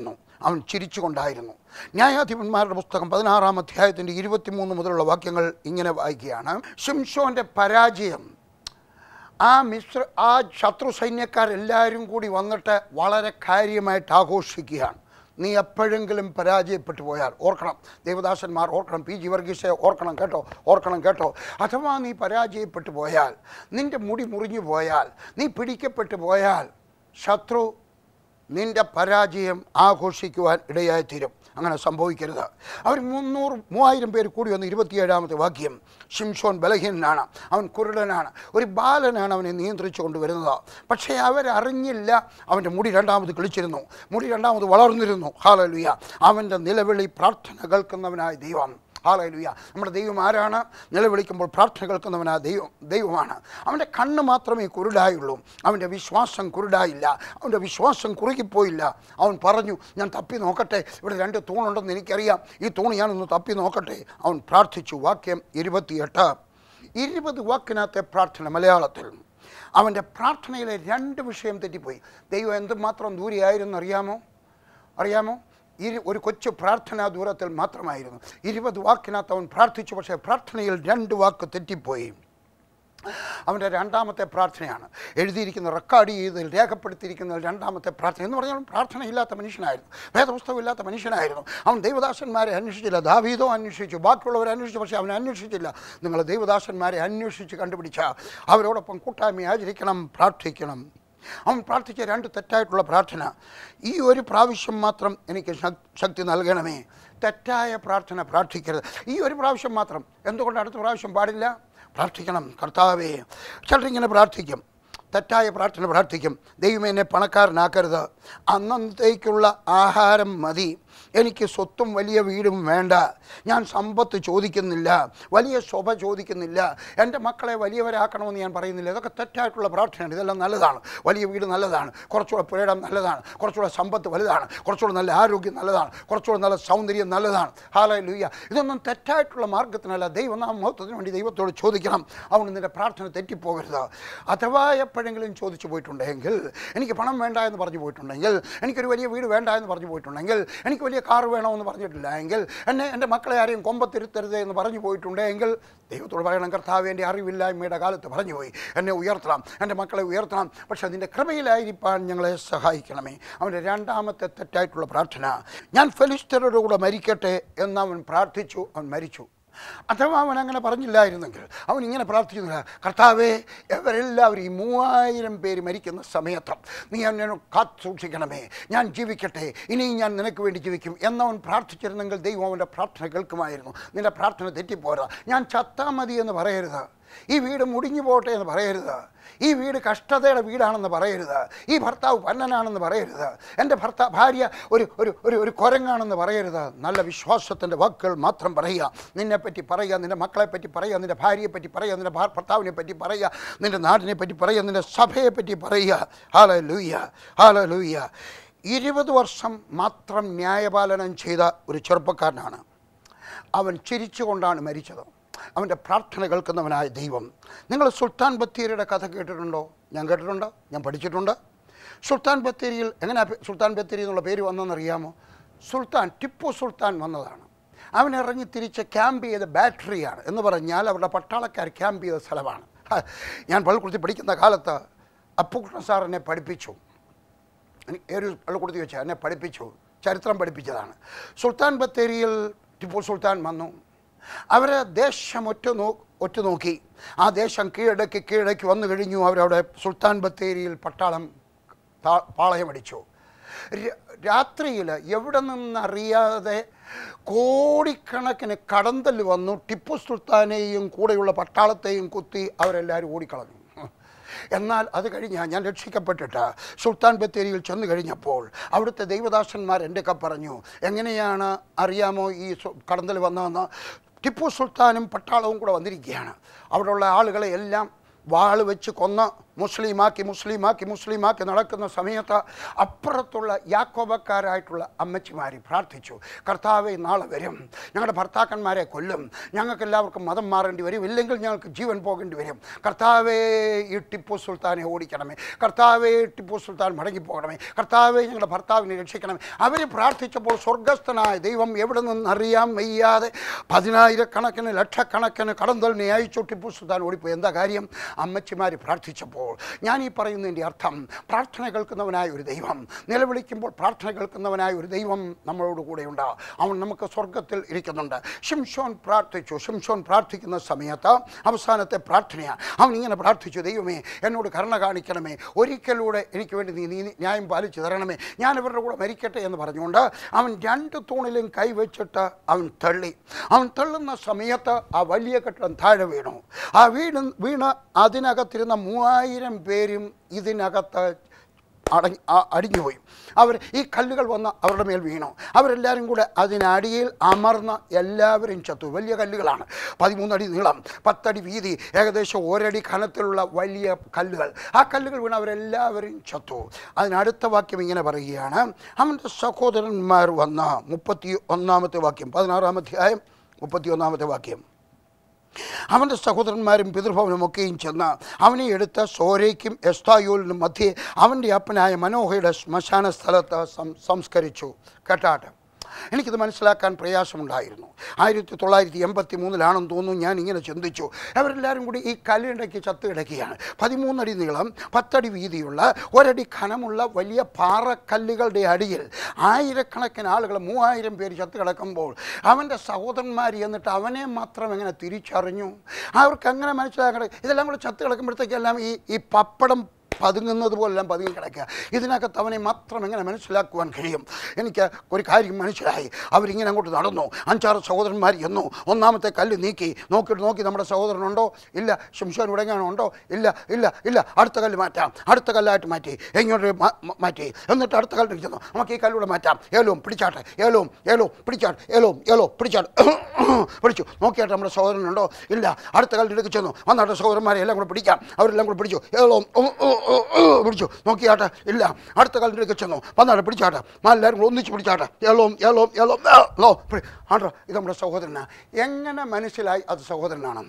അവൻ ചിരിച്ചുകൊണ്ടായിരുന്നു ന്യായാധിപന്മാരുടെ പുസ്തകം പതിനാറാം അധ്യായത്തിൻ്റെ ഇരുപത്തിമൂന്ന് മുതലുള്ള വാക്യങ്ങൾ ഇങ്ങനെ വായിക്കുകയാണ് ഷിംഷോൻ്റെ പരാജയം ആ മിശ്ര ആ ശത്രു സൈന്യക്കാരെല്ലാവരും കൂടി വന്നിട്ട് വളരെ കാര്യമായിട്ട് ആഘോഷിക്കുകയാണ് നീ എപ്പോഴെങ്കിലും പരാജയപ്പെട്ടു പോയാൽ ഓർക്കണം ദേവദാസന്മാർ ഓർക്കണം പി ജി വർഗീസെ ഓർക്കണം കേട്ടോ ഓർക്കണം കേട്ടോ അഥവാ നീ പരാജയപ്പെട്ടു പോയാൽ നിൻ്റെ മുടി മുറിഞ്ഞു പോയാൽ നീ പിടിക്കപ്പെട്ടു പോയാൽ ശത്രു നിന്റെ പരാജയം ആഘോഷിക്കുവാൻ ഇടയായിത്തീരും അങ്ങനെ സംഭവിക്കരുത് അവർ മുന്നൂറ് മൂവായിരം പേര് കൂടി വന്ന് ഇരുപത്തിയേഴാമത്തെ വാക്യം ഷിംഷോൻ ബലഹീനനാണ് അവൻ കുരുടനാണ് ഒരു ബാലനാണ് അവനെ നിയന്ത്രിച്ചു കൊണ്ടുവരുന്നത് പക്ഷേ അവരറിഞ്ഞില്ല അവൻ്റെ മുടി രണ്ടാമത് കിളിച്ചിരുന്നു മുടി രണ്ടാമത് വളർന്നിരുന്നു ഹാലലുയ അവൻ്റെ നിലവിളി പ്രാർത്ഥന കേൾക്കുന്നവനായ ദൈവം ഹാലലുയ നമ്മുടെ ദൈവം ആരാണ് നിലവിളിക്കുമ്പോൾ പ്രാർത്ഥന കേൾക്കുന്നവനാ ദൈവം ദൈവമാണ് അവൻ്റെ കണ്ണ് മാത്രമേ കുരുടായുള്ളൂ അവൻ്റെ വിശ്വാസം കുരുടായില്ല അവൻ്റെ വിശ്വാസം കുറുകിപ്പോയില്ല അവൻ പറഞ്ഞു ഞാൻ തപ്പി നോക്കട്ടെ ഇവിടെ രണ്ട് തൂണുണ്ടെന്ന് എനിക്കറിയാം ഈ തൂണ് ഞാനൊന്ന് തപ്പി നോക്കട്ടെ അവൻ പ്രാർത്ഥിച്ചു വാക്യം ഇരുപത്തിയെട്ട് ഇരുപത് വാക്കിനകത്തെ പ്രാർത്ഥന മലയാളത്തിൽ അവൻ്റെ പ്രാർത്ഥനയിലെ രണ്ട് വിഷയം തെറ്റിപ്പോയി ദൈവം എന്തുമാത്രം ദൂരെയായിരുന്നു അറിയാമോ അറിയാമോ ഇരു ഒരു കൊച്ചു പ്രാർത്ഥനാ ദൂരത്തിൽ മാത്രമായിരുന്നു ഇരുപത് വാക്കിനകത്ത് അവൻ പ്രാർത്ഥിച്ചു പക്ഷേ പ്രാർത്ഥനയിൽ രണ്ട് വാക്ക് തെറ്റിപ്പോയി അവൻ്റെ രണ്ടാമത്തെ പ്രാർത്ഥനയാണ് എഴുതിയിരിക്കുന്ന റെക്കോർഡ് ചെയ്തതിൽ രേഖപ്പെടുത്തിയിരിക്കുന്ന രണ്ടാമത്തെ പ്രാർത്ഥന എന്ന് പറഞ്ഞാൽ പ്രാർത്ഥനയില്ലാത്ത മനുഷ്യനായിരുന്നു വേദപുസ്തകം ഇല്ലാത്ത മനുഷ്യനായിരുന്നു അവൻ ദൈവദാസന്മാരെ അന്വേഷിച്ചില്ല ദാവീദോ അന്വേഷിച്ചു ബാക്കിയുള്ളവരെ അന്വേഷിച്ചു പക്ഷേ അവൻ അന്വേഷിച്ചില്ല നിങ്ങൾ ദൈവദാസന്മാരെ അന്വേഷിച്ച് കണ്ടുപിടിച്ച അവരോടൊപ്പം കൂട്ടായ്മ ആചരിക്കണം പ്രാർത്ഥിക്കണം അവൻ പ്രാർത്ഥിച്ച രണ്ട് തെറ്റായിട്ടുള്ള പ്രാർത്ഥന ഈ ഒരു പ്രാവശ്യം മാത്രം എനിക്ക് ശക്- ശക്തി നൽകണമേ തെറ്റായ പ്രാർത്ഥന പ്രാർത്ഥിക്കരുത് ഈ ഒരു പ്രാവശ്യം മാത്രം എന്തുകൊണ്ട് അടുത്ത പ്രാവശ്യം പാടില്ല പ്രാർത്ഥിക്കണം കർത്താവേ ചിലരിങ്ങനെ പ്രാർത്ഥിക്കും തെറ്റായ പ്രാർത്ഥന പ്രാർത്ഥിക്കും ദൈവം എന്നെ പണക്കാരനാക്കരുത് അന്നത്തേക്കുള്ള ആഹാരം മതി എനിക്ക് സ്വത്തും വലിയ വീടും വേണ്ട ഞാൻ സമ്പത്ത് ചോദിക്കുന്നില്ല വലിയ ശോഭ ചോദിക്കുന്നില്ല എൻ്റെ മക്കളെ വലിയവരാക്കണമെന്ന് ഞാൻ പറയുന്നില്ല ഇതൊക്കെ തെറ്റായിട്ടുള്ള പ്രാർത്ഥനയാണ് ഇതെല്ലാം നല്ലതാണ് വലിയ വീട് നല്ലതാണ് കുറച്ചുകൂടെ പുരയിടം നല്ലതാണ് കുറച്ചുകൂടെ സമ്പത്ത് വലുതാണ് കുറച്ചുകൂടെ നല്ല ആരോഗ്യം നല്ലതാണ് കുറച്ചുകൂടെ നല്ല സൗന്ദര്യം നല്ലതാണ് ഹാല ലൂയ ഇതൊന്നും തെറ്റായിട്ടുള്ള മാർഗത്തിനല്ല ദൈവനാമ മഹത്വത്തിന് വേണ്ടി ദൈവത്തോട് ചോദിക്കണം അതുകൊണ്ട് നിൻ്റെ പ്രാർത്ഥന തെറ്റിപ്പോകരുത് അഥവാ എപ്പോഴെങ്കിലും ചോദിച്ചു പോയിട്ടുണ്ടെങ്കിൽ എനിക്ക് പണം വേണ്ട എന്ന് പറഞ്ഞു പോയിട്ടുണ്ടെങ്കിൽ എനിക്കൊരു വലിയ വീട് വേണ്ട എന്ന് പറഞ്ഞു പോയിട്ടുണ്ടെങ്കിൽ എനിക്ക് വലിയ കാർ വേണമെന്ന് പറഞ്ഞിട്ടില്ല എങ്കിൽ എന്നെ എൻ്റെ മക്കളെ ആരെയും കൊമ്പത്തിരുത്തരുത് എന്ന് പറഞ്ഞു പോയിട്ടുണ്ടെങ്കിൽ ദൈവത്തോട് പറയണം കർത്താവ് എൻ്റെ അറിവില്ലായ്മയുടെ കാലത്ത് പറഞ്ഞു പോയി എന്നെ ഉയർത്തണം എൻ്റെ മക്കളെ ഉയർത്തണം പക്ഷേ അതിൻ്റെ കൃപയിലായിരിക്കാൻ ഞങ്ങളെ സഹായിക്കണമേ അവൻ്റെ രണ്ടാമത്തെ തെറ്റായിട്ടുള്ള പ്രാർത്ഥന ഞാൻ ഫെലിസ്തരുടെ കൂടെ മരിക്കട്ടെ എന്ന് അവൻ പ്രാർത്ഥിച്ചു അവൻ മരിച്ചു അഥവാ അവൻ അങ്ങനെ പറഞ്ഞില്ലായിരുന്നെങ്കിൽ അവൻ ഇങ്ങനെ പ്രാർത്ഥിക്കുന്നില്ല കർത്താവേ ഇവരെല്ലാവരും ഈ മൂവായിരം പേര് മരിക്കുന്ന സമയത്ത് നീ എന്നെ കാത്തു സൂക്ഷിക്കണമേ ഞാൻ ജീവിക്കട്ടെ ഇനിയും ഞാൻ നിനക്ക് വേണ്ടി ജീവിക്കും എന്നവൻ പ്രാർത്ഥിച്ചിരുന്നെങ്കിൽ ദൈവം അവൻ്റെ പ്രാർത്ഥന കേൾക്കുമായിരുന്നു നിൻ്റെ പ്രാർത്ഥന തെറ്റിപ്പോരാ ഞാൻ ചത്താ മതി എന്ന് പറയരുത് ഈ വീട് മുടിഞ്ഞു പോട്ടെ എന്ന് പറയരുത് ഈ വീട് കഷ്ടതയുടെ വീടാണെന്ന് പറയരുത് ഈ ഭർത്താവ് പന്നനാണെന്ന് പറയരുത് എൻ്റെ ഭർത്താവ് ഭാര്യ ഒരു ഒരു ഒരു ഒരു കുരങ്ങാണെന്ന് പറയരുത് നല്ല വിശ്വാസത്തിൻ്റെ വാക്കുകൾ മാത്രം പറയുക നിന്നെപ്പറ്റി പറയുക നിൻ്റെ മക്കളെ പറ്റി പറയുക നിൻ്റെ ഭാര്യയെ പറ്റി പറയുക നിൻ്റെ ഭാ- ഭർത്താവിനെ പറ്റി പറയുക നിൻ്റെ നാടിനെ പറ്റി പറയുക നിൻ്റെ സഭയെ പറ്റി പറയുക ഹാല ലൂയ്യ ഹാല ലൂയ്യ ഇരുപത് വർഷം മാത്രം ന്യായപാലനം ചെയ്ത ഒരു ചെറുപ്പക്കാരനാണ് അവൻ ചിരിച്ചുകൊണ്ടാണ് മരിച്ചത് അവൻ്റെ പ്രാർത്ഥന കേൾക്കുന്നവനായ ദൈവം നിങ്ങൾ സുൽത്താൻ ബത്തേരിയുടെ കഥ കേട്ടിട്ടുണ്ടോ ഞാൻ കേട്ടിട്ടുണ്ട് ഞാൻ പഠിച്ചിട്ടുണ്ട് സുൽത്താൻ ബത്തേരിയിൽ എങ്ങനെ സുൽത്താൻ ബത്തേരി എന്നുള്ള പേര് വന്നതെന്നറിയാമോ സുൽത്താൻ ടിപ്പു സുൽത്താൻ വന്നതാണ് അവൻ ഇറങ്ങി തിരിച്ച് ക്യാമ്പ് ചെയ്ത ബാറ്ററിയാണ് എന്ന് പറഞ്ഞാൽ അവരുടെ പട്ടാളക്കാർ ക്യാമ്പ് ചെയ്ത സ്ഥലമാണ് ഹ, ഞാൻ പള്ളിക്കുളത്തിൽ പഠിക്കുന്ന കാലത്ത് അപ്പുകൃഷ്ണ സാർ എന്നെ പഠിപ്പിച്ചു എനിക്ക് ഏരു പള്ളിക്കൂടത്തിൽ വെച്ച് എന്നെ പഠിപ്പിച്ചു ചരിത്രം പഠിപ്പിച്ചതാണ് സുൽത്താൻ ബത്തേരിയിൽ ടിപ്പു സുൽത്താൻ വന്നു അവർ ദേശം ഒറ്റ നോ ഒറ്റ നോക്കി ആ ദേശം കീഴടക്കി കീഴടക്കി വന്നു കഴിഞ്ഞു അവരവിടെ സുൽത്താൻ ബത്തേരിയിൽ പട്ടാളം താ- പാളയമടിച്ചു രാത്രിയിൽ എവിടെ നിന്നറിയാതെ കോടിക്കണക്കിന് കടന്തൽ വന്നു ടിപ്പു സുൽത്താനെയും കൂടെയുള്ള പട്ടാളത്തെയും കുത്തി അവരെല്ലാവരും ഓടിക്കളഞ്ഞു എന്നാൽ അത് കഴിഞ്ഞ് ഞാൻ രക്ഷിക്കപ്പെട്ടിട്ട് സുൽത്താൻ ബത്തേരിയിൽ ചെന്ന് കഴിഞ്ഞപ്പോൾ അവിടുത്തെ ദൈവദാസന്മാർ എൻ്റെ ഒക്കെ പറഞ്ഞു എങ്ങനെയാണ് അറിയാമോ ഈ സു- കടന്തൽ വന്നതെന്ന് ടിപ്പു സുൽത്താനും പട്ടാളവും കൂടെ വന്നിരിക്കുകയാണ് അവിടെയുള്ള ആളുകളെ എല്ലാം വാള് വെച്ച് കൊന്ന് മുസ്ലിമാക്കി മുസ്ലിമാക്കി മുസ്ലിമാക്കി നടക്കുന്ന സമയത്ത് അപ്പുറത്തുള്ള യാക്കോബക്കാരായിട്ടുള്ള അമ്മച്ചിമാർ പ്രാർത്ഥിച്ചു കർത്താവെ നാളെ വരും ഞങ്ങളുടെ ഭർത്താക്കന്മാരെ കൊല്ലും ഞങ്ങൾക്ക് എല്ലാവർക്കും മതം മാറേണ്ടി വരും ഇല്ലെങ്കിൽ ഞങ്ങൾക്ക് ജീവൻ പോകേണ്ടി വരും കർത്താവെ ഈ ടിപ്പു സുൽത്താനെ ഓടിക്കണമേ കർത്താവെ ടിപ്പു സുൽത്താൻ മടങ്ങിപ്പോകണമേ കർത്താവെ ഞങ്ങളുടെ ഭർത്താവിനെ രക്ഷിക്കണമേ അവർ പ്രാർത്ഥിച്ചപ്പോൾ സ്വർഗസ്ഥനായ ദൈവം എവിടെ നിന്നറിയാൻ വയ്യാതെ പതിനായിരക്കണക്കിന് ലക്ഷക്കണക്കിന് കടന്തലിനെ അയച്ചു ടിപ്പു സുൽത്താൻ ഓടിപ്പോയി എന്താ കാര്യം അമ്മച്ചിമാർ പ്രാർത്ഥിച്ചപ്പോൾ ഞാൻ ഈ പറയുന്നതിൻ്റെ അർത്ഥം പ്രാർത്ഥന കേൾക്കുന്നവനായ ഒരു ദൈവം നിലവിളിക്കുമ്പോൾ പ്രാർത്ഥന കേൾക്കുന്നവനായ ഒരു ദൈവം നമ്മളോട് കൂടെയുണ്ട് അവൻ നമുക്ക് സ്വർഗത്തിൽ ഇരിക്കുന്നുണ്ട് ഷിംഷോൻ പ്രാർത്ഥിച്ചു ഷിംഷോൻ പ്രാർത്ഥിക്കുന്ന സമയത്ത് അവസാനത്തെ പ്രാർത്ഥനയാണ് അവൻ ഇങ്ങനെ പ്രാർത്ഥിച്ചു ദൈവമേ എന്നോട് കരുണ കാണിക്കണമേ ഒരിക്കലൂടെ എനിക്ക് വേണ്ടി നീ നീ ന്യായം പാലിച്ചു തരണമേ ഞാൻ ഇവരുടെ കൂടെ മരിക്കട്ടെ എന്ന് പറഞ്ഞുകൊണ്ട് അവൻ രണ്ട് തൂണിലും കൈവച്ചിട്ട് അവൻ തള്ളി അവൻ തള്ളുന്ന സമയത്ത് ആ വലിയ കെട്ടിടം താഴെ വീണു ആ വീണ് വീണ് അതിനകത്തിരുന്ന മൂവായിരം പേരും ഇതിനകത്ത് അടങ്ങി ആ- അടിഞ്ഞുപോയി അവർ ഈ കല്ലുകൾ വന്ന് അവരുടെ മേൽ വീണു അവരെല്ലാവരും കൂടെ അതിനടിയിൽ അമർന്ന് എല്ലാവരും ചത്തു വലിയ കല്ലുകളാണ് പതിമൂന്നടി നീളം പത്തടി വീതി ഏകദേശം ഒരടി കനത്തിലുള്ള വലിയ കല്ലുകൾ ആ കല്ലുകൾ വീണ് അവരെല്ലാവരും ചത്തു അതിനടുത്ത വാക്യം ഇങ്ങനെ പറയുകയാണ് അവൻ്റെ സഹോദരന്മാർ വന്ന മുപ്പത്തി ഒന്നാമത്തെ വാക്യം പതിനാറാം അധ്യായം മുപ്പത്തി ഒന്നാമത്തെ വാക്യം അവൻ്റെ സഹോദരന്മാരും പിതൃഭവനും ഒക്കെയും ചെന്ന് അവനെ എടുത്ത് സോരയ്ക്കും എസ്തായൂലിനും മധ്യേ അവൻ്റെ അപ്പനായ മനോഹയുടെ ശ്മശാന സ്ഥലത്ത് സം- സംസ്കരിച്ചു കേട്ടാട്ട് എനിക്കിത് മനസ്സിലാക്കാൻ പ്രയാസമുണ്ടായിരുന്നു ആയിരത്തി തൊള്ളായിരത്തി എൺപത്തി മൂന്നിലാണെന്ന് തോന്നുന്നു ഞാൻ ഇങ്ങനെ ചിന്തിച്ചു അവരെല്ലാവരും കൂടി ഈ കല്ലിടയ്ക്ക് ചത്ത് കിടക്കുകയാണ് പതിമൂന്നടി നീളം പത്തടി വീതിയുള്ള ഒരടി ഖനമുള്ള വലിയ പാറക്കല്ലുകളുടെ അടിയിൽ ആയിരക്കണക്കിന് ആളുകൾ മൂവായിരം പേര് ചത്ത് കിടക്കുമ്പോൾ അവൻ്റെ സഹോദരന്മാർ എന്നിട്ട് അവനെ മാത്രം എങ്ങനെ തിരിച്ചറിഞ്ഞു അവർക്ക് എങ്ങനെ മനസ്സിലാക്കണം ഇതെല്ലാം കൂടെ ചത്ത് കിടക്കുമ്പോഴത്തേക്കെല്ലാം ഈ ഈ പപ്പടം പതുങ്ങുന്നത് പോലെല്ലാം പതുങ്ങി കിടക്കുക ഇതിനകത്ത് അവനെ മാത്രം എങ്ങനെ മനസ്സിലാക്കുവാൻ കഴിയും എനിക്ക് ഒരു കാര്യം മനസ്സിലായി അവരിങ്ങനെ അങ്ങോട്ട് നടന്നു അഞ്ചാറ് സഹോദരന്മാർ ചെന്നു ഒന്നാമത്തെ കല്ല് നീക്കി നോക്കിയിട്ട് നോക്കി നമ്മുടെ സഹോദരനുണ്ടോ ഇല്ല ശംശോൻ ഉടങ്ങാനോ ഉണ്ടോ ഇല്ല ഇല്ല ഇല്ല അടുത്ത കല്ല് മാറ്റാം അടുത്ത കല്ലായിട്ട് മാറ്റി എങ്ങോട്ട് മാ- മ- മാറ്റി എന്നിട്ട് അടുത്ത കല്ലിൽ ചെന്നു നമുക്ക് ഈ കല്ലൂടെ മാറ്റാം ഏലോം പിടിച്ചാട്ടെ ഏലോം ഏലോ പിടിച്ചാട്ടെ ഏലോം ഏലോ പിടിച്ചാട്ടെ പിടിച്ചു നോക്കിയാട്ടെ നമ്മുടെ സഹോദരനുണ്ടോ ഇല്ല അടുത്ത കല്ലിലേക്ക് ചെന്നു വന്നാട്ടെ സഹോദരന്മാരെ എല്ലാം കൂടെ പിടിക്കാം അവരെല്ലാം കൂടെ പിടിച്ചു ഏലോം ഉം, ഉം, ഉം, ഉം, പിടിച്ചു നോക്കിയാട്ടെ ഇല്ല അടുത്ത കല്ലിലേക്ക് ചെന്നു വന്നാട്ടെ പിടിച്ചാട്ടെ എല്ലാവരും കൂടെ ഒന്നിച്ച് പിടിച്ചാട്ടെ ഏലോം ഏലോം ഏലോം ഏലോ ആണ്ടോ ഇത് നമ്മുടെ സഹോദരനാ എങ്ങനെ മനസ്സിലായി അത് സഹോദരനാണ്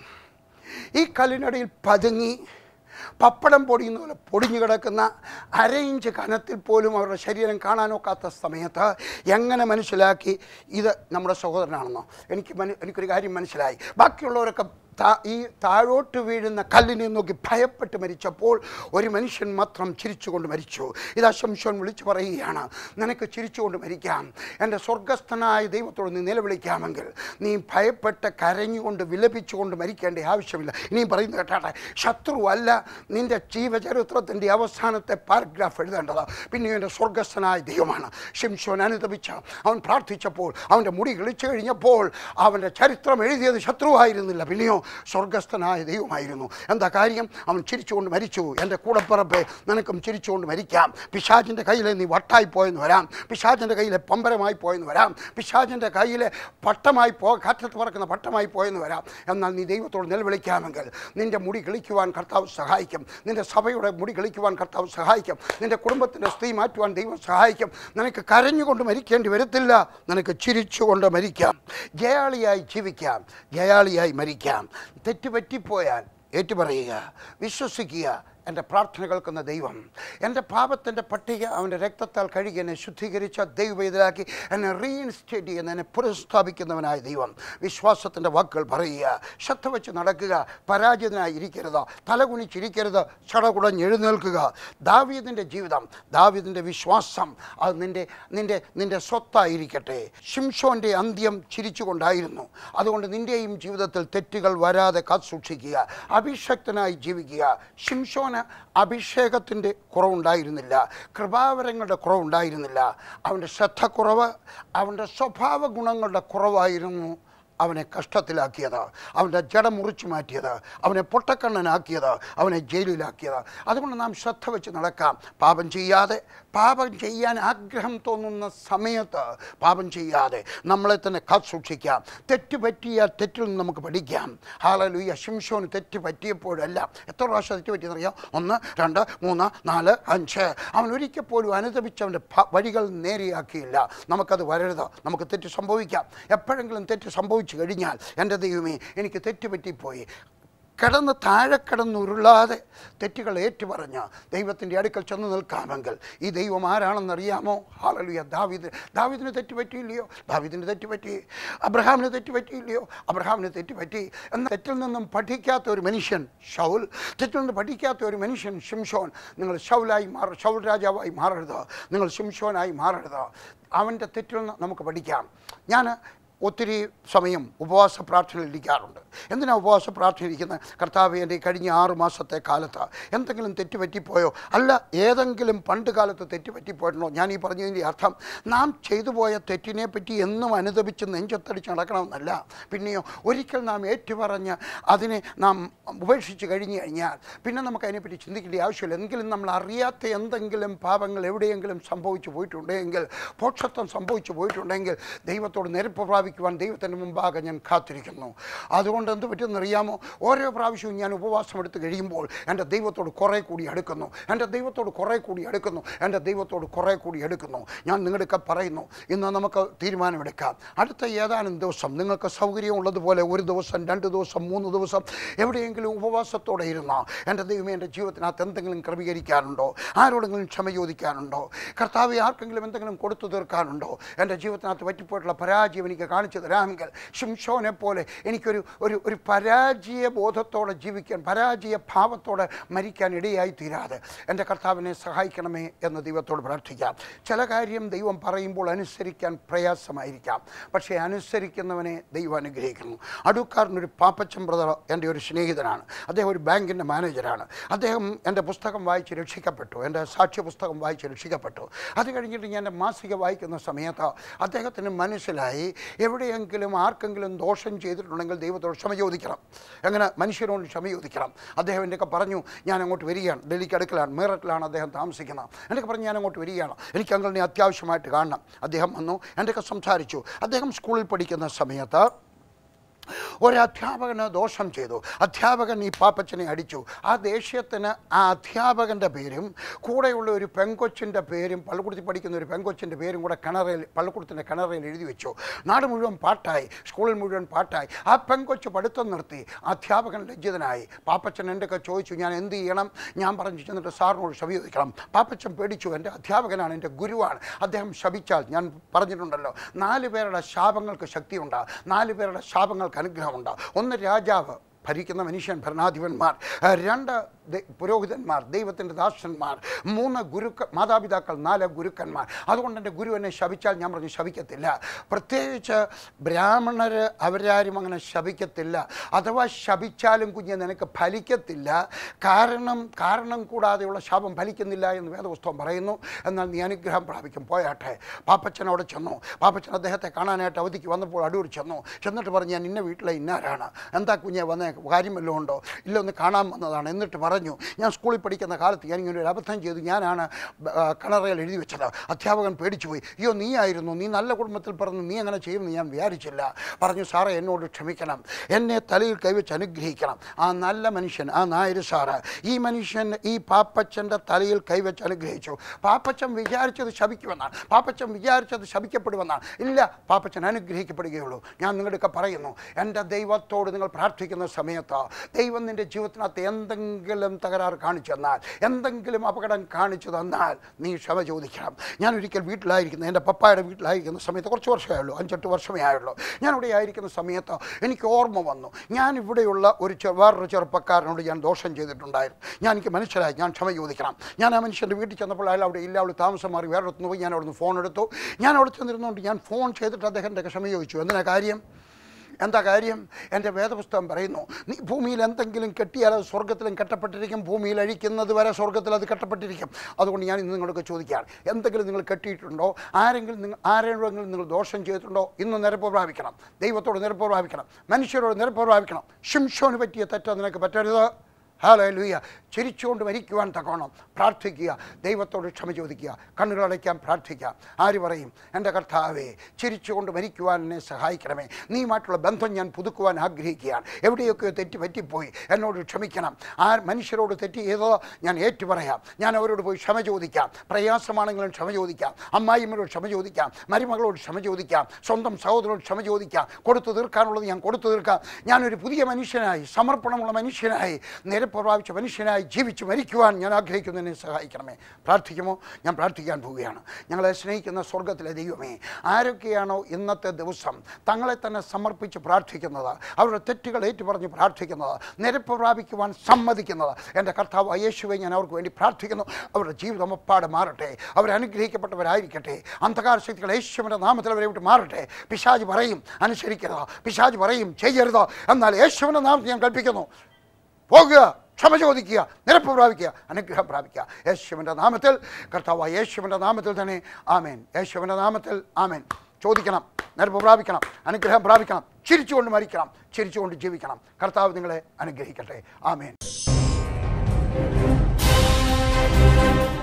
ഈ കല്ലിനടിയിൽ പതുങ്ങി പപ്പടം പൊടിയുന്ന പോലെ പൊടിഞ്ഞു കിടക്കുന്ന അര ഇഞ്ച് കനത്തിൽ പോലും അവരുടെ ശരീരം കാണാനൊക്കാത്ത സമയത്ത് എങ്ങനെ മനസ്സിലാക്കി ഇത് നമ്മുടെ സഹോദരനാണെന്നോ എനിക്ക് മന- എനിക്കൊരു കാര്യം മനസ്സിലായി ബാക്കിയുള്ളവരൊക്കെ താ- ഈ താഴോട്ട് വീഴുന്ന കല്ലിനെ നോക്കി ഭയപ്പെട്ട് മരിച്ചപ്പോൾ ഒരു മനുഷ്യൻ മാത്രം ചിരിച്ചുകൊണ്ട് മരിച്ചു ഇതാ ശംശോൻ വിളിച്ചു പറയുകയാണ് നിനക്ക് ചിരിച്ചുകൊണ്ട് മരിക്കാം എൻ്റെ സ്വർഗസ്ഥനായ ദൈവത്തോട് നീ നിലവിളിക്കാമെങ്കിൽ നീ ഭയപ്പെട്ട് കരഞ്ഞുകൊണ്ട് വിലപിച്ചുകൊണ്ട് മരിക്കേണ്ട ആവശ്യമില്ല ഇനിയും പറയുന്നത് കേട്ടാട്ടെ ശത്രുവല്ല നിന്റെ ജീവചരിത്രത്തിൻ്റെ അവസാനത്തെ പാരഗ്രാഫ് എഴുതേണ്ടത് പിന്നെയും എൻ്റെ സ്വർഗസ്ഥനായ ദൈവമാണ് ഷിംശോൻ അനുദപിച്ച അവൻ പ്രാർത്ഥിച്ചപ്പോൾ അവൻ്റെ മുടി കിളിച്ചു കഴിഞ്ഞപ്പോൾ അവൻ്റെ ചരിത്രം എഴുതിയത് ശത്രുവായിരുന്നില്ല പിന്നെയോ സ്വർഗസ്ഥനായ ദൈവമായിരുന്നു എന്താ കാര്യം അവൻ ചിരിച്ചുകൊണ്ട് മരിച്ചു എൻ്റെ കൂടപ്പിറപ്പെ നിനക്കും ചിരിച്ചുകൊണ്ട് മരിക്കാം പിശാചിൻ്റെ കയ്യിലെ നീ വട്ടായി പോയെന്ന് വരാം പിശാചിൻ്റെ കയ്യിലെ പമ്പരമായി പോയെന്ന് വരാം പിശാചിൻ്റെ കയ്യിലെ പട്ടമായി പോ കാറ്റത്ത് പറക്കുന്ന പട്ടമായി പോയെന്ന് വരാം എന്നാൽ നീ ദൈവത്തോട് നിലവിളിക്കാമെങ്കിൽ നിൻ്റെ മുടി കിളിക്കുവാൻ കർത്താവ് സഹായിക്കും നിൻ്റെ സഭയുടെ മുടി കിളിക്കുവാൻ കർത്താവ് സഹായിക്കും നിൻ്റെ കുടുംബത്തിൻ്റെ സ്ത്രീ മാറ്റുവാൻ ദൈവം സഹായിക്കും നിനക്ക് കരഞ്ഞുകൊണ്ട് മരിക്കേണ്ടി വരത്തില്ല നിനക്ക് ചിരിച്ചുകൊണ്ട് മരിക്കാം ജയാളിയായി ജീവിക്കാം ജയാളിയായി മരിക്കാം തെറ്റ് പറ്റിപ്പോയാൽ ഏറ്റുപറയുക വിശ്വസിക്കുക എൻ്റെ പ്രാർത്ഥന കേൾക്കുന്ന ദൈവം എൻ്റെ പാപത്തിൻ്റെ പട്ടിക അവൻ്റെ രക്തത്താൽ കഴുകി എന്നെ ശുദ്ധീകരിച്ച ദൈവവേദനാക്കി എന്നെ റീഇൻസ്റ്റേറ്റ് ചെയ്യുന്ന എന്നെ പുനഃസ്ഥാപിക്കുന്നവനായ ദൈവം വിശ്വാസത്തിൻ്റെ വാക്കുകൾ പറയുക ശ്രദ്ധ വെച്ച് നടക്കുക പരാജിതനായി ഇരിക്കരുത് തലകുനിച്ചിരിക്കരുത് ചടകുടഞ്ഞെഴുന്നേൽക്കുക ദാവീദിൻ്റെ ജീവിതം ദാവീദിൻ്റെ വിശ്വാസം അത് നിൻ്റെ നിൻ്റെ നിൻ്റെ സ്വത്തായിരിക്കട്ടെ ഷിംഷോൻ്റെ അന്ത്യം ചിരിച്ചുകൊണ്ടായിരുന്നു അതുകൊണ്ട് നിൻ്റെയും ജീവിതത്തിൽ തെറ്റുകൾ വരാതെ കാത്തു സൂക്ഷിക്കുക അഭിഷക്തനായി ജീവിക്കുക ഷിംഷോന് അഭിഷേകത്തിൻ്റെ കുറവുണ്ടായിരുന്നില്ല കൃപാവരങ്ങളുടെ കുറവുണ്ടായിരുന്നില്ല അവൻ്റെ ശ്രദ്ധക്കുറവ് അവൻ്റെ സ്വഭാവ ഗുണങ്ങളുടെ കുറവായിരുന്നു അവനെ കഷ്ടത്തിലാക്കിയത് അവൻ്റെ ജട മുറിച്ചു മാറ്റിയത് അവനെ പൊട്ടക്കണ്ണനാക്കിയത് അവനെ ജയിലിലാക്കിയത് അതുകൊണ്ട് നാം ശ്രദ്ധ വെച്ച് നടക്കാം പാപം ചെയ്യാതെ പാപം ചെയ്യാൻ ആഗ്രഹം തോന്നുന്ന സമയത്ത് പാപം ചെയ്യാതെ നമ്മളെ തന്നെ കാത്ത് സൂക്ഷിക്കാം തെറ്റ് പറ്റിയ തെറ്റിൽ നിന്ന് നമുക്ക് പഠിക്കാം ഹാലലുയ്യ ശിംഷോന് തെറ്റ് പറ്റിയപ്പോഴല്ല എത്ര പ്രാവശ്യം തെറ്റ് പറ്റിയെന്നറിയാം ഒന്ന് രണ്ട് മൂന്ന് നാല് അഞ്ച് അവൻ ഒരിക്കൽ പോലും അനുദപിച്ചവൻ്റെ ഭ- വഴികൾ നേരെയാക്കിയില്ല നമുക്കത് വരരുത് നമുക്ക് തെറ്റ് സംഭവിക്കാം എപ്പോഴെങ്കിലും തെറ്റ് സംഭവിച്ചു കഴിഞ്ഞാൽ എൻ്റെ ദൈവമേ എനിക്ക് തെറ്റ് പറ്റിപ്പോയി കിടന്ന് താഴെ കിടന്ന് ഉരുളാതെ തെറ്റുകൾ ഏറ്റുപറഞ്ഞ് ദൈവത്തിൻ്റെ അടുക്കൽ ചെന്ന് നിൽക്കാമെങ്കിൽ ഈ ദൈവം ആരാണെന്നറിയാമോ ഹാലലുയ ദാവിദ് ദാവിദിന് തെറ്റ് പറ്റിയില്ലയോ ദാവിദിന് തെറ്റ് പറ്റി അബ്രഹാമിന് തെറ്റ് പറ്റിയില്ലയോ അബ്രഹാമിന് തെറ്റ് പറ്റി എന്ന തെറ്റിൽ നിന്നും പഠിക്കാത്ത ഒരു മനുഷ്യൻ ഷൗൽ തെറ്റിൽ നിന്ന് പഠിക്കാത്ത ഒരു മനുഷ്യൻ ഷിംഷോൻ നിങ്ങൾ ഷൗലായി മാറ ഷൗൽ രാജാവായി മാറരുത് നിങ്ങൾ ഷിംഷോനായി മാറരുത് അവൻ്റെ തെറ്റിൽ നിന്ന് നമുക്ക് പഠിക്കാം ഞാൻ ഒത്തിരി സമയം ഉപവാസ പ്രാർത്ഥനയിൽ ഇരിക്കാറുണ്ട് എന്തിനാ ഉപവാസ പ്രാർത്ഥന ഇരിക്കുന്നത് കർത്താവ് എൻ്റെ കഴിഞ്ഞ ആറ് മാസത്തെ കാലത്ത് എന്തെങ്കിലും തെറ്റ് പറ്റിപ്പോയോ അല്ല ഏതെങ്കിലും പണ്ട് കാലത്ത് തെറ്റ് പറ്റിപ്പോയിട്ടുണ്ടോ ഞാൻ ഈ പറഞ്ഞതിൻ്റെ അർത്ഥം നാം ചെയ്തു പോയ തെറ്റിനെ പറ്റി എന്നും അനുദപിച്ച് നെഞ്ചത്തടിച്ച് നടക്കണമെന്നല്ല പിന്നെയോ ഒരിക്കൽ നാം ഏറ്റുപറഞ്ഞ് അതിനെ നാം ഉപേക്ഷിച്ച് കഴിഞ്ഞു കഴിഞ്ഞാൽ പിന്നെ നമുക്ക് അതിനെപ്പറ്റി ചിന്തിക്കേണ്ട ആവശ്യമില്ല എങ്കിലും നമ്മൾ അറിയാത്ത എന്തെങ്കിലും പാപങ്ങൾ എവിടെയെങ്കിലും സംഭവിച്ചു പോയിട്ടുണ്ടെങ്കിൽ പോക്ഷത്വം സംഭവിച്ചു പോയിട്ടുണ്ടെങ്കിൽ ദൈവത്തോട് നിരപ്പ് പ്രാപിക്കുവാൻ ദൈവത്തിൻ്റെ മുമ്പാകെ ഞാൻ കാത്തിരിക്കുന്നു അതുകൊണ്ട് എന്ത് പറ്റുമെന്നറിയാമോ ഓരോ പ്രാവശ്യവും ഞാൻ ഉപവാസം എടുത്ത് കഴിയുമ്പോൾ എൻ്റെ ദൈവത്തോട് കുറേ കൂടി അടുക്കുന്നു എൻ്റെ ദൈവത്തോട് കുറേ കൂടി അടുക്കുന്നു എൻ്റെ ദൈവത്തോട് കുറേ കൂടി എടുക്കുന്നു ഞാൻ നിങ്ങളുടെയൊക്കെ പറയുന്നു ഇന്ന് നമുക്ക് തീരുമാനമെടുക്കാം അടുത്ത ഏതാനും ദിവസം നിങ്ങൾക്ക് സൗകര്യമുള്ളതുപോലെ ഒരു ദിവസം രണ്ട് ദിവസം മൂന്ന് ദിവസം എവിടെയെങ്കിലും ഉപവാസത്തോടെ ഇരുന്നോ എൻ്റെ ദൈവമേ എൻ്റെ ജീവിതത്തിനകത്ത് എന്തെങ്കിലും ക്രമീകരിക്കാനുണ്ടോ ആരോടെങ്കിലും ക്ഷമ ചോദിക്കാനുണ്ടോ കർത്താവ് ആർക്കെങ്കിലും എന്തെങ്കിലും കൊടുത്തു തീർക്കാനുണ്ടോ എൻ്റെ ജീവിതത്തിനകത്ത് പറ്റിപ്പോയിട്ടുള്ള പരാജയം എനിക്ക് കാണിച്ചു തരാമെങ്കിൽ ഷിംഷോനെ പോലെ എനിക്കൊരു ഒരു ഒരു പരാജയ ബോധത്തോടെ ജീവിക്കാൻ പരാജയ ഭാവത്തോടെ മരിക്കാൻ ഇടയായി തീരാതെ എൻ്റെ കർത്താവിനെ സഹായിക്കണമേ എന്ന് ദൈവത്തോട് പ്രാർത്ഥിക്കാം ചില കാര്യം ദൈവം പറയുമ്പോൾ അനുസരിക്കാൻ പ്രയാസമായിരിക്കാം പക്ഷേ അനുസരിക്കുന്നവനെ ദൈവം അനുഗ്രഹിക്കുന്നു അടുക്കാരനൊരു പാപ്പച്ചൻ ബ്രദർ എൻ്റെ ഒരു സ്നേഹിതനാണ് അദ്ദേഹം ഒരു ബാങ്കിൻ്റെ മാനേജരാണ് അദ്ദേഹം എൻ്റെ പുസ്തകം വായിച്ച് രക്ഷിക്കപ്പെട്ടു എൻ്റെ സാക്ഷ്യ പുസ്തകം വായിച്ച് രക്ഷിക്കപ്പെട്ടു അത് കഴിഞ്ഞിട്ട് ഞാൻ എൻ്റെ മാസിക വായിക്കുന്ന സമയത്ത് അദ്ദേഹത്തിന് മനസ്സിലായി എവിടെയെങ്കിലും ആർക്കെങ്കിലും ദോഷം ചെയ്തിട്ടുണ്ടെങ്കിൽ ദൈവത്തോട് ക്ഷമ ചോദിക്കണം എങ്ങനെ മനുഷ്യരോട് ക്ഷമ ചോദിക്കണം അദ്ദേഹം എൻ്റെയൊക്കെ പറഞ്ഞു ഞാൻ അങ്ങോട്ട് വരികയാണ് ഡൽഹിക്ക് അടുക്കലാണ് മീററ്റിലാണ് അദ്ദേഹം താമസിക്കുന്നത് എൻ്റെയൊക്കെ പറഞ്ഞു ഞാൻ അങ്ങോട്ട് വരികയാണ് എനിക്ക് അങ്കിളിനെ അത്യാവശ്യമായിട്ട് കാണണം അദ്ദേഹം വന്നു എൻ്റെയൊക്കെ സംസാരിച്ചു അദ്ദേഹം സ്കൂളിൽ പഠിക്കുന്ന സമയത്ത് ഒരു അധ്യാപകന് ദോഷം ചെയ്തു അധ്യാപകൻ ഈ പാപ്പച്ചനെ അടിച്ചു ആ ദേഷ്യത്തിന് ആ അധ്യാപകൻ്റെ പേരും കൂടെയുള്ള ഒരു പെങ്കൊച്ചിൻ്റെ പേരും പള്ളിക്കൂടത്തിൽ പഠിക്കുന്ന ഒരു പെങ്കൊച്ചിൻ്റെ പേരും കൂടെ കിണറയിൽ പള്ളിക്കൂടത്തിൻ്റെ കിണറയിൽ എഴുതി വെച്ചു നാട് മുഴുവൻ പാട്ടായി സ്കൂളിൽ മുഴുവൻ പാട്ടായി ആ പെങ്കൊച്ച് പഠിത്തം നിർത്തി അധ്യാപകൻ ലജ്ജിതനായി പാപ്പച്ചൻ എൻ്റെയൊക്കെ ചോദിച്ചു ഞാൻ എന്ത് ചെയ്യണം ഞാൻ പറഞ്ഞു ചെന്നിട്ട് സാറിനോട് ക്ഷമ ചോദിക്കണം പാപ്പച്ചൻ പേടിച്ചു എൻ്റെ അധ്യാപകനാണ് എൻ്റെ ഗുരുവാണ് അദ്ദേഹം ശപിച്ചാൽ ഞാൻ പറഞ്ഞിട്ടുണ്ടല്ലോ നാല് പേരുടെ ശാപങ്ങൾക്ക് ശക്തിയുണ്ട് നാല് പേരുടെ ശാപങ്ങൾക്ക് അനുഗ്രഹമുണ്ട് ഒന്ന് രാജാവ് ഭരിക്കുന്ന മനുഷ്യൻ ഭരണാധിപന്മാർ ആ, രണ്ട് ദൈ- പുരോഹിതന്മാർ ദൈവത്തിൻ്റെ ദാസന്മാർ മൂന്ന് ഗുരുക്ക മാതാപിതാക്കൾ നാല് ഗുരുക്കന്മാർ അതുകൊണ്ട് എൻ്റെ ഗുരു എന്നെ ശപിച്ചാൽ ഞാൻ പറഞ്ഞു ശപിക്കത്തില്ല പ്രത്യേകിച്ച് ബ്രാഹ്മണർ അവരാരും അങ്ങനെ ശപിക്കത്തില്ല അഥവാ ശപിച്ചാലും കുഞ്ഞ് നിനക്ക് ഫലിക്കത്തില്ല കാരണം കാരണം കൂടാതെയുള്ള ശാപം ഫലിക്കുന്നില്ല എന്ന് വേദപുസ്തകം പറയുന്നു എന്നാൽ നീ അനുഗ്രഹം പ്രാപിക്കും പോയാട്ടെ പാപ്പച്ചൻ അവിടെ ചെന്നു പാപ്പച്ചൻ അദ്ദേഹത്തെ കാണാനായിട്ട് അവധിക്ക് വന്നപ്പോൾ അടൂർ ചെന്നു ചെന്നിട്ട് പറഞ്ഞു ഞാൻ ഇന്ന വീട്ടിലെ ഇന്നാരാണ് എന്താ കുഞ്ഞെ വന്നേ കാര്യം വല്ലതും ഉണ്ടോ ഇല്ല ഒന്ന് കാണാൻ വന്നതാണ് എന്നിട്ട് പറഞ്ഞു ഞാൻ സ്കൂളിൽ പഠിക്കുന്ന കാലത്ത് ഞാൻ ഇങ്ങനെ ഒരു അബദ്ധം ചെയ്തു ഞാനാണ് ആ, കിണറയിൽ എഴുതി വെച്ചത് അധ്യാപകൻ പേടിച്ചു പോയി അയ്യോ നീ ആയിരുന്നു നീ നല്ല കുടുംബത്തിൽ പറഞ്ഞു നീ അങ്ങനെ ചെയ്യുമെന്ന് ഞാൻ വിചാരിച്ചില്ല പറഞ്ഞു സാറേ എന്നോട് ക്ഷമിക്കണം എന്നെ തലയിൽ കൈവച്ച് അനുഗ്രഹിക്കണം ആ നല്ല മനുഷ്യൻ ആ നായർ സാറ് ഈ മനുഷ്യൻ ഈ പാപ്പച്ചൻ്റെ തലയിൽ കൈവച്ച് അനുഗ്രഹിച്ചു പാപ്പച്ചൻ വിചാരിച്ചത് ശപിക്കുമെന്നാണ് പാപ്പച്ചൻ വിചാരിച്ചത് ശപിക്കപ്പെടുമെന്നാണ് ഇല്ല പാപ്പച്ചൻ അനുഗ്രഹിക്കപ്പെടുകയുള്ളൂ ഞാൻ നിങ്ങളുടെയൊക്കെ പറയുന്നു എൻ്റെ ദൈവത്തോട് നിങ്ങൾ പ്രാർത്ഥിക്കുന്ന സമയത്ത് ദൈവം നിൻ്റെ ജീവിതത്തിനകത്ത് എന്തെങ്കിലും തകരാറ് കാണിച്ചു തന്നാൽ എന്തെങ്കിലും അപകടം കാണിച്ചു തന്നാൽ നീ ക്ഷമ ചോദിക്കണം ഞാൻ ഒരിക്കൽ വീട്ടിലായിരിക്കുന്നു എൻ്റെ പപ്പായുടെ വീട്ടിലായിരിക്കുന്ന സമയത്ത് കുറച്ച് വർഷമേ ആയുള്ളൂ അഞ്ചെട്ട് വർഷമേ ആയുള്ളൂ ഞാൻ ഇവിടെ ആയിരിക്കുന്ന സമയത്ത് എനിക്ക് ഓർമ്മ വന്നു ഞാൻ ഇവിടെയുള്ള ഒരു ചെ- വേറൊരു ചെറുപ്പക്കാരനോട് ഞാൻ ദോഷം ചെയ്തിട്ടുണ്ടായിരുന്നു ഞാൻ എനിക്ക് മനസ്സിലായി ഞാൻ ക്ഷമ ചോദിക്കണം ഞാൻ ആ മനുഷ്യൻ്റെ വീട്ടിൽ ചെന്നപ്പോൾ അയാൾ അവിടെ ഇല്ല അവിടെ താമസം മാറി വേറെ അടുത്ത് പോയി ഞാൻ അവിടുന്ന് ഫോൺ എടുത്തു ഞാൻ അവിടെ ചെന്നിരുന്നുകൊണ്ട് ഞാൻ ഫോൺ ചെയ്തിട്ട് അദ്ദേഹത്തിൻ്റെ ക്ഷമ ചോദിച്ചു എന്തിനാ കാര്യം എന്താ കാര്യം എൻ്റെ വേദപുസ്തകം പറയുന്നു നീ ഭൂമിയിൽ എന്തെങ്കിലും കെട്ടിയാൽ അത് സ്വർഗത്തിലും കെട്ടപ്പെട്ടിരിക്കും ഭൂമിയിൽ അഴിക്കുന്നത് വരെ സ്വർഗത്തിൽ അത് കെട്ടപ്പെട്ടിരിക്കും അതുകൊണ്ട് ഞാൻ ഇന്ന് നിങ്ങളൊക്കെ ചോദിക്കുകയാണ് എന്തെങ്കിലും നിങ്ങൾ കെട്ടിയിട്ടുണ്ടോ ആരെങ്കിലും നിങ്ങൾ ആരെങ്കിലും നിങ്ങൾ ദോഷം ചെയ്തിട്ടുണ്ടോ ഇന്ന് നിരപ്പ് പ്രാപിക്കണം ദൈവത്തോട് നിരപ്പ് പ്രാപിക്കണം മനുഷ്യരോട് നിരപ്പ് പ്രാപിക്കണം ഷിംഷോന് പറ്റിയ തെറ്റ് നിനക്ക് പറ്റരുത് ഹാലേ ലൂയ ചിരിച്ചുകൊണ്ട് മരിക്കുവാൻ തക്കോണം പ്രാർത്ഥിക്കുക ദൈവത്തോട് ക്ഷമ ചോദിക്കുക കണ്ണുകളടയ്ക്കാൻ പ്രാർത്ഥിക്കുക ആര് പറയും എൻ്റെ കർത്താവേ ചിരിച്ചുകൊണ്ട് മരിക്കുവാൻ എന്നെ സഹായിക്കണമേ നീയുമായിട്ടുള്ള ബന്ധം ഞാൻ പുതുക്കുവാൻ ആഗ്രഹിക്കുകയാണ് എവിടെയൊക്കെ തെറ്റ് പറ്റിപ്പോയി എന്നോട് ക്ഷമിക്കണം ആ മനുഷ്യരോട് തെറ്റ് ചെയ്തോ ഞാൻ ഏറ്റു പറയാം ഞാൻ അവരോട് പോയി ക്ഷമ ചോദിക്കാം പ്രയാസമാണെങ്കിലും ക്ഷമ ചോദിക്കാം അമ്മായിമ്മയോട് ക്ഷമ ചോദിക്കാം മരുമകളോട് ക്ഷമ ചോദിക്കാം സ്വന്തം സഹോദരോട് ക്ഷമ ചോദിക്കാം കൊടുത്തു തീർക്കാനുള്ളത് ഞാൻ കൊടുത്തു തീർക്കാം ഞാനൊരു പുതിയ മനുഷ്യനായി സമർപ്പണമുള്ള മനുഷ്യനായി നിരപ്പ് പ്രാപിച്ച മനുഷ്യനായി ജീവിച്ച് മരിക്കുവാൻ ഞാൻ ആഗ്രഹിക്കുന്നതിനെ സഹായിക്കണമേ പ്രാർത്ഥിക്കുമോ ഞാൻ പ്രാർത്ഥിക്കാൻ പോവുകയാണ് ഞങ്ങളെ സ്നേഹിക്കുന്ന സ്വർഗത്തിലെ ദൈവമേ ആരൊക്കെയാണോ ഇന്നത്തെ ദിവസം തങ്ങളെ തന്നെ സമർപ്പിച്ച് പ്രാർത്ഥിക്കുന്നത് അവരുടെ തെറ്റുകൾ ഏറ്റുപറഞ്ഞ് പ്രാർത്ഥിക്കുന്നത് നിരപ്പ് പ്രാപിക്കുവാൻ സമ്മതിക്കുന്നത് എൻ്റെ കർത്താവ് യേശുവെ ഞാൻ അവർക്ക് വേണ്ടി പ്രാർത്ഥിക്കുന്നു അവരുടെ ജീവിതം ഒപ്പാട് മാറട്ടെ അവർ അനുഗ്രഹിക്കപ്പെട്ടവരായിരിക്കട്ടെ അന്ധകാര ശക്തികൾ യേശുവിൻ്റെ നാമത്തിൽ അവരെ വിട്ട് മാറട്ടെ പിശാജ് പറയും അനുസരിക്കരുത് പിശാജ് പറയും ചെയ്യരുത് എന്നാൽ യേശുവിൻ്റെ നാമത്തിൽ ഞാൻ കൽപ്പിക്കുന്നു പോകുക ക്ഷമ ചോദിക്കുക നിരപ്പ് പ്രാപിക്കുക അനുഗ്രഹം പ്രാപിക്കുക യേശുവിൻ്റെ നാമത്തിൽ കർത്താവ് യേശുവിൻ്റെ നാമത്തിൽ തന്നെ ആമേൻ യേശുവിൻ്റെ നാമത്തിൽ ആമേൻ ചോദിക്കണം നിരപ്പ് പ്രാപിക്കണം അനുഗ്രഹം പ്രാപിക്കണം ചിരിച്ചുകൊണ്ട് മരിക്കണം ചിരിച്ചുകൊണ്ട് ജീവിക്കണം കർത്താവ് നിങ്ങളെ അനുഗ്രഹിക്കട്ടെ ആമേൻ